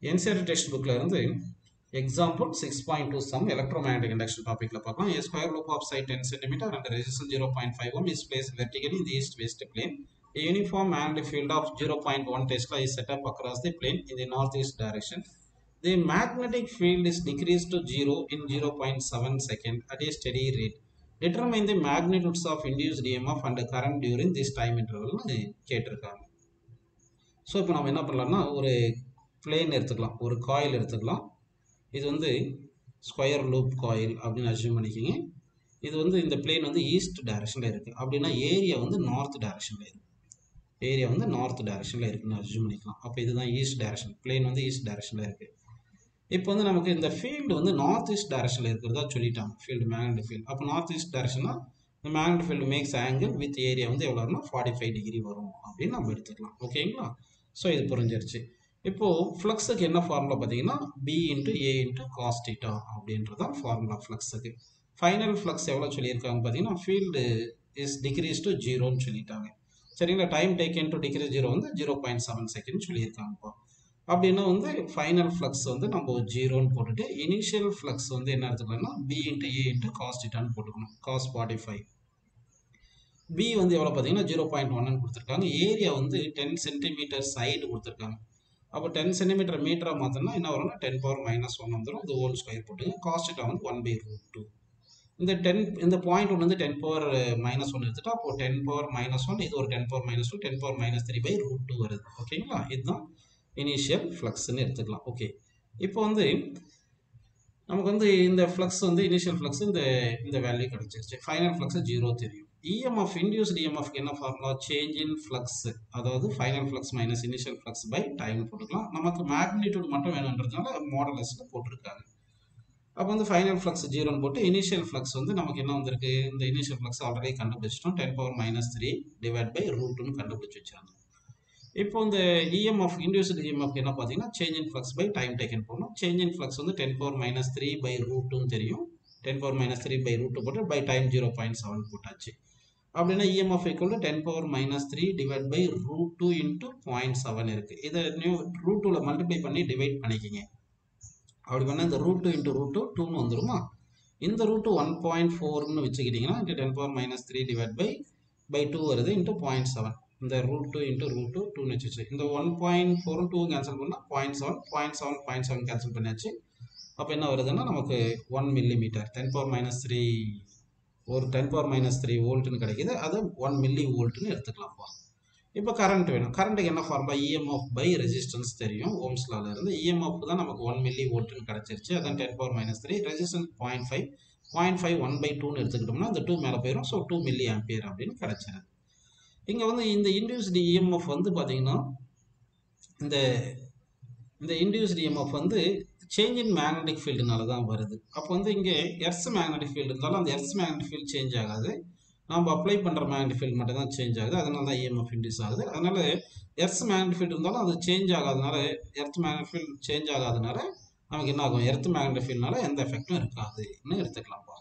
NCR text புக்கில் இருந்து example six point two sum electromagnetic induction டாப்பிக்கில் பார்க்கலாம் A square loop of side ten centimetre and resistance zero point five one is placed vertically in the east west plane A uniform magnetic field of 0.1 Tesla is set up across the plane in the northeast direction. The magnetic field is decreased to zero in 0.7 second at a steady rate. Determine the magnitudes of induced EMF and the current during this time interval கேட்டிருக்காங்க so இப்போ நம்ம என்ன பண்ணலாம்னா ஒரு plane எடுத்துக்கலாம் ஒரு coil எடுத்துக்கலாம் இது வந்து ஸ்கொயர் லூப் காயில் அப்படின்னு அசியூம் பண்ணிக்கிங்க இது வந்து இந்த பிளேன் வந்து ஈஸ்ட் டைரக்ஷனில் இருக்குது அப்படின்னா ஏரியா வந்து நார்த் டைரக்ஷனில் இருக்குது ஏரியா வந்து நார்த் டைரக்ஷனில் இருக்குன்னு அசியூம் பண்ணிக்கலாம் அப்போ இதுதான் ஈஸ்ட் டைரக்ஷன் பிளேன் வந்து ஈஸ்ட் டைரக்ஷனில் இருக்குது இப்போ வந்து நமக்கு இந்த ஃபீல்டு வந்து நார்த் ஈஸ்ட் டைரக்ஷனில் இருக்கிறதா சொல்லிட்டாங்க ஃபீல்டு மேக்னெட் ஃபீல்டு அப்போ நார்த் ஈஸ்ட் டைரக்ஷனா இந்த magnet field makes angle with area வந்து எவ்வளோ வரும்னா ஃபார்ட்டி ஃபைவ் டிகிரி வரும் அப்படின்னு நம்ம எடுத்துக்கலாம் ஓகேங்களா ஸோ இது புரிஞ்சிருச்சு இப்போது ஃப்ளக்ஸுக்கு என்ன ஃபார்முலா பார்த்தீங்கன்னா பி இன்ட்டு ஏ இன்ட்டு காஸ்டிட்டா அப்படின்றதான் ஃபார்முலா ஃப்ளக்ஸுக்கு ஃபைனல் ஃப்ளக்ஸ் எவ்வளோ சொல்லியிருக்காங்க பார்த்தீங்கன்னா ஃபீல்டு இஸ் டிக்ரீஸ் டு ஜீரோன்னு சொல்லிட்டாங்க சரிங்களா time taken to degree zero வந்து ஜீரோ பாயிண்ட் செவன் செகண்ட் சொல்லியிருக்காங்கப்பா அப்படின்னா வந்து ஃபைனல் ஃப்ளக்ஸ் வந்து நம்ம ஜீரோன்னு போட்டுட்டு இனிஷியல் ஃப்ளக்ஸ் வந்து என்ன எடுத்துக்கலாம்னா பி இன்ட்டு ஏ இன்ட்டு காஸ்டிட்டான்னு போட்டுக்கணும் காஸ் ஃபார்ட்டி ஃபைவ் பி வந்து எவ்வளோ பார்த்தீங்கன்னா ஜீரோ பாயிண்ட் ஒன்னு கொடுத்துருக்காங்க ஏரியா வந்து டென் சென்டிமீட்டர் சைடு கொடுத்துருக்காங்க அப்போ டென் சென்டிமீட்டர் மீட்டராக மாற்றினா என்ன வரும்னா டென் பவர் மைனஸ் ஒன் வந்துடும் இது ஹோல் ஸ்கொயர் போட்டுங்க காஸ்டிட்டா வந்து ஒன் பை ரூட் டூ இந்த டென் இந்த பாயிண்ட் ஒன்று வந்து டென் பவர் மைனஸ் ஒன் எடுத்துட்டா அப்போ டென் பவர் மைனஸ் ஒன் இது ஒரு ten power minus one ten power minus three by root two வருது ஓகேங்களா இதுதான் இனிஷியல் ஃப்ளக்ஸ்ன்னு எடுத்துக்கலாம் ஓகே இப்போ வந்து நமக்கு வந்து இந்த ஃப்ளக்ஸ் வந்து இனிஷியல் ஃப்ளக்ஸ் இந்த இந்த வேல்யூ கிடச்சிருச்சு ஃபைனல் ஃப்ளக்ஸ் ஜீரோ தெரியும் இஎம்எஃப் இன்டியூஸ்ட் இஎம்எஃப்க்கு என்ன ஃபார்முலா சேஞ்ச் இன் ஃப்ளக்ஸ் அதாவது final flux minus initial flux by time போட்டுக்கலாம் நமக்கு மேக்னிடியூட் மட்டும் வேணுன்றதுனால மாடலஸில் போட்டிருக்காங்க அப்போ வந்து ஃபைனல் ஃப்ளக்ஸ் ஜீரோன்னு போட்டு இனிஷியல் ஃப்ளக்ஸ் வந்து நமக்கு என்ன வந்திருக்கு இந்த இனிஷியல் ஃப்ளக்ஸ் ஆல்ரெடி கண்டுபிடிச்சிட்டோம் ten power minus three divide by ரூட்னு கண்டுபிடிச்சி வச்சாங்க இப்போ இந்த இஎம்எஃப் இண்டியூஸ்டு இஎம்எஃப் என்ன பார்த்தீங்கன்னா change in flux by time taken போடணும் சேஞ்ச் இன் ஃப்ளக்ஸ் வந்து ten power minus three by ரூட்டும் தெரியும் ten power minus three by root போட்டு by time zero point seven போட்டாச்சு அப்படின்னா EMF equal to ten power minus three divide by root two into point seven இருக்குது இதை new root டூவில் multiply பண்ணி divide பண்ணிக்கிங்க அப்படி பண்ணால் இந்த root two into root two டூன்னு வந்துருமா இந்த ரூட்டு ஒன் பாயிண்ட் ஃபோர்னு வச்சுக்கிட்டிங்கன்னா into ten power minus three divide by by two வருது இன்ட்டு பாயிண்ட் செவன் இந்த root two into root two டூன்னு வச்சு இந்த ஒன் பாயிண்ட் ஃபோரும் டூ கேன்சல் பண்ணால் point seven point seven point seven cancel பண்ணியாச்சு அப்போ என்ன வருதுன்னா நமக்கு one millimetre ten power minus three ஒரு டென் பவர் மைனஸ் த்ரீ வோல்ட்டுன்னு கிடைக்கிது அது ஒன் மில்லி வோல்ட்டுன்னு எடுத்துக்கலாம்ப்பா இப்போ கரண்ட் வேணும் கரண்ட்டுக்கு என்ன ஃபார்முலா இஎம்எஃப் பை ரெசிஸ்டன்ஸ் தெரியும் ஓம்ஸ்லால இருந்து இஎம்எஃப் தான் நமக்கு ஒன் மில்லி வோல்ட்னு கிடச்சிருச்சு அதான் ten power minus three resistance point five point five one by டூன்னு எடுத்துக்கிட்டோம்னா அந்த டூ மேலே போயிடும் ஸோ டூ மில்லி ஆம்பியர் அப்படின்னு கிடச்சிருது இங்கே வந்து இந்த இன்டியூஸ்டு இஎம்எஃப் வந்து பார்த்தீங்கன்னா இந்த இந்த இன்டியூஸ்டு இஎம்எஃப் வந்து சேஞ்ச் இன் மேக்னெட்டிக் ஃபீல்டுனால தான் வருது அப்போ வந்து இங்கே எர்ஸ் மேக்னெட்டிக் ஃபீல்டு இருந்தாலும் அந்த எர்ஸ் மேக்னெட்டிக் ஃபீல்டு சேஞ்ச் ஆகாது நம்ம அப்ளை பண்ணுற மேக்னெட்டிக் ஃபீல்டு மட்டும் தான் சேஞ்ச் ஆகுது அதனால தான் இஎம்எஃப் இன்டியூஸ் ஆகுது அதனால எர்த் மேக்னெட்டிக் ஃபீல்டு இருந்தாலும் அது சேஞ்ச் ஆகாதனால எர்த் மேக்னெட்டிக் ஃபீல்டு சேஞ்ச் ஆகாதனால நமக்கு என்ன ஆகும் எர்த் மேக்னெட்டிக் ஃபீல்டுனால எந்த எஃபெக்டும் இருக்காதுன்னு எடுத்துக்கலாம்ப்பா